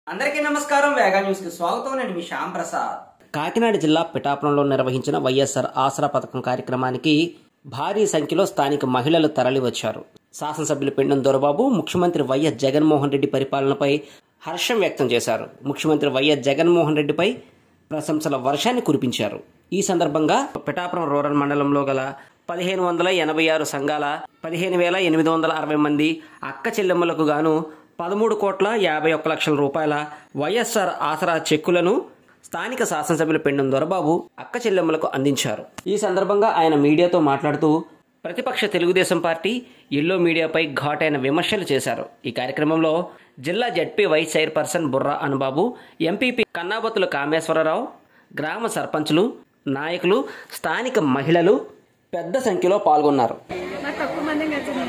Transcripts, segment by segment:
అందరికీ నమస్కారం వేగా న్యూస్ కి స్వాగతం నేను మీ శ్యామ్ ప్రసాద్ కాకినాడ జిల్లా పిఠాపురంలో నిర్వహించిన వైఎస్ఆర్ ఆసరా పథకం కార్యక్రమానికి భారీ సంఖ్యలో స్థానిక మహిళలు తరలివచ్చారు శాసనసభ్యులు పెండం దొరబాబు ముఖ్యమంత్రి వైఎస్ జగన్మోహన్ రెడ్డి పరిపాలనపై హర్షం వ్యక్తం చేశారు ముఖ్యమంత్రి వైఎస్ జగన్మోహన్ రెడ్డిపై ప్రశంసల వర్షాన్ని కురిపించారు ఈ సందర్భంగా పిఠాపురం రూరల్ మండలంలో గల పదిహేను వందల ఎనభై ఆరు సంఘాల పదిహేను వేల ఎనిమిది వందల అరవై మంది అక్క చెల్లెమ్మలకు గాను పదమూడు కోట్ల యాభై ఒక్క లక్షల రూపాయల వైఎస్ఆర్ ఆసరా చెక్కులను స్థానిక శాసనసభ్యులు పెండం దొరబాబు అక్క చెల్లెమ్మలకు అందించారు ఈ సందర్భంగా ఆయన మీడియాతో మాట్లాడుతూ ప్రతిపక్ష తెలుగుదేశం పార్టీ ఎల్లో మీడియాపై ఘాటైన విమర్శలు చేశారు ఈ కార్యక్రమంలో జిల్లా ZP vice chairperson Burra Anubabu MPP Kannabathula Kameswara Rao గ్రామ సర్పంచులు నాయకులు స్థానిక మహిళలు పెద్ద సంఖ్యలో పాల్గొన్నారు నాకు తక్కువ మంది వచ్చింది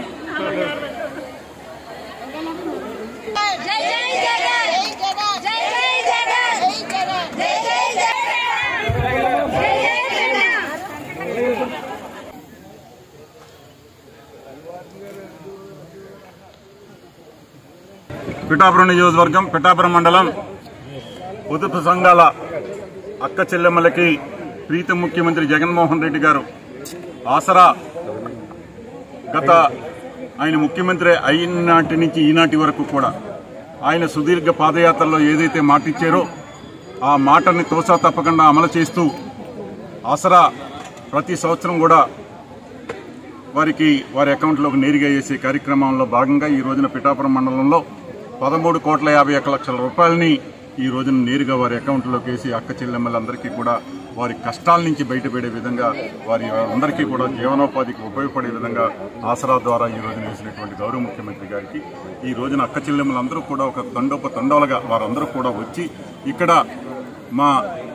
జై జై జగన్ జై జై జగన్ జై జై జగన్ జై జై జగన్ పిఠాపురం నియోజకవర్గం పిఠాపురం మండలం పొదుపు సంఘాల అక్క చెల్లెమ్మలకి ప్రీతి ముఖ్యమంత్రి జగన్మోహన్ రెడ్డి గారు ఆసరా గత ఆయన ముఖ్యమంత్రి అయిన నాటి నుంచి ఈనాటి వరకు కూడా ఆయన సుదీర్ఘ పాదయాత్రలో ఏదైతే మాట ఇచ్చారో ఆ మాటని తోసా తప్పకుండా అమలు చేస్తూ ఆసరా ప్రతి సంవత్సరం కూడా వారికి వారి అకౌంట్లోకి నేరుగా వేసే కార్యక్రమంలో భాగంగా ఈ రోజున పిఠాపురం మండలంలో పదమూడు కోట్ల యాభై ఒక్క లక్షల రూపాయలని ఈ రోజున నేరుగా వారి అకౌంట్లోకి వేసి అక్క చెల్లెమ్మలందరికీ కూడా వారి కష్టాల నుంచి బయటపడే విధంగా వారి అందరికీ కూడా జీవనోపాధికి ఉపయోగపడే విధంగా ఆసరా ద్వారా ఈ రోజున వేసినటువంటి గౌరవ ముఖ్యమంత్రి గారికి ఈ రోజున అక్క చెల్లెమ్మలందరూ కూడా ఒక తండోప తండోలుగా వారందరూ కూడా వచ్చి ఇక్కడ మా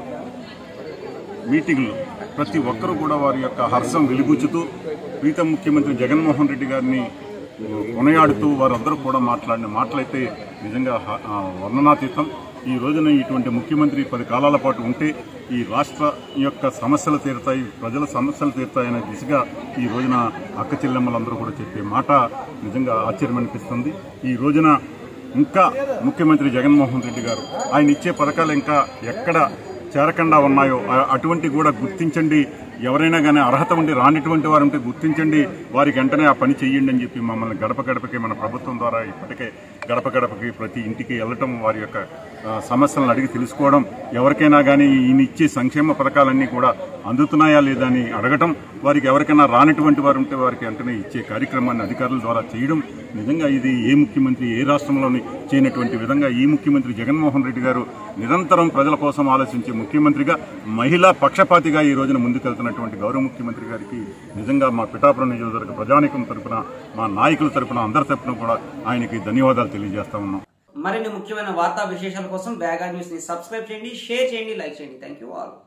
మీటింగ్లు ప్రతి ఒక్కరూ కూడా వారి యొక్క హర్షం వెలిబుచ్చుతూ ప్రీతం ముఖ్యమంత్రి జగన్మోహన్ రెడ్డి గారిని కొనయాడుతూ వారందరూ కూడా మాట్లాడిన మాటలైతే నిజంగా హ- ఆ, వర్ణనాతీతం ఈ రోజున ఇటువంటి ముఖ్యమంత్రి పది కాలాల పాటు ఉంటే ఈ రాష్ట్ర యొక్క సమస్యలు తీరుతాయి ప్రజల సమస్యలు తీరుతాయనే దిశగా ఈ రోజున అక్క చెల్లెమ్మలందరూ కూడా చెప్పే మాట నిజంగా ఆశ్చర్యం అనిపిస్తుంది ఈ రోజున ఇంకా ముఖ్యమంత్రి జగన్మోహన్ రెడ్డి గారు ఆయన ఇచ్చే పథకాలు ఇంకా ఎక్కడ చేరకుండా ఉన్నాయో ఆ- అటువంటి కూడా గుర్తించండి ఎవరైనా కానీ అర్హత ఉండి రానిటువంటి వారు ఉంటే గుర్తించండి వారికి వెంటనే ఆ పని చెయ్యండి అని చెప్పి మమ్మల్ని గడప గడపకి మన ప్రభుత్వం ద్వారా ఇప్పటికే గడప గడపకి ప్రతి ఇంటికి వెళ్ళటం వారి యొక్క ఆ, సమస్యలను అడిగి తెలుసుకోవడం ఎవరికైనా కానీ ఈయన ఇచ్చే సంక్షేమ పథకాలన్నీ కూడా అందుతున్నాయా లేదా అని అడగటం వారికి ఎవరికైనా రానటువంటి వారు ఉంటే వారికి వెంటనే ఇచ్చే కార్యక్రమాన్ని అధికారుల ద్వారా చేయడం నిజంగా ఇది ఏ ముఖ్యమంత్రి ఏ రాష్ట్రంలోని చేయనటువంటి విధంగా ఈ ముఖ్యమంత్రి జగన్మోహన్ రెడ్డి గారు నిరంతరం ప్రజల కోసం ఆలోచించే ముఖ్యమంత్రిగా మహిళా పక్షపాతిగా ఈ రోజున ముందుకెళ్తున్నటువంటి గౌరవ ముఖ్యమంత్రి గారికి నిజంగా మా పిఠాపురం నియోజకవర్గ ప్రజానికం తరపున మా నాయకుల తరపున అందరి తరపున కూడా ఆయనకి ధన్యవాదాలు తెలియజేస్తా ఉన్నాం మరిన్ని ముఖ్యమైన వార్తా విశేషాల కోసం వేగా న్యూస్ ని సబ్స్క్రైబ్ చేయండి షేర్ చేయండి లైక్ చేయండి థ్యాంక్ యూ ఆల్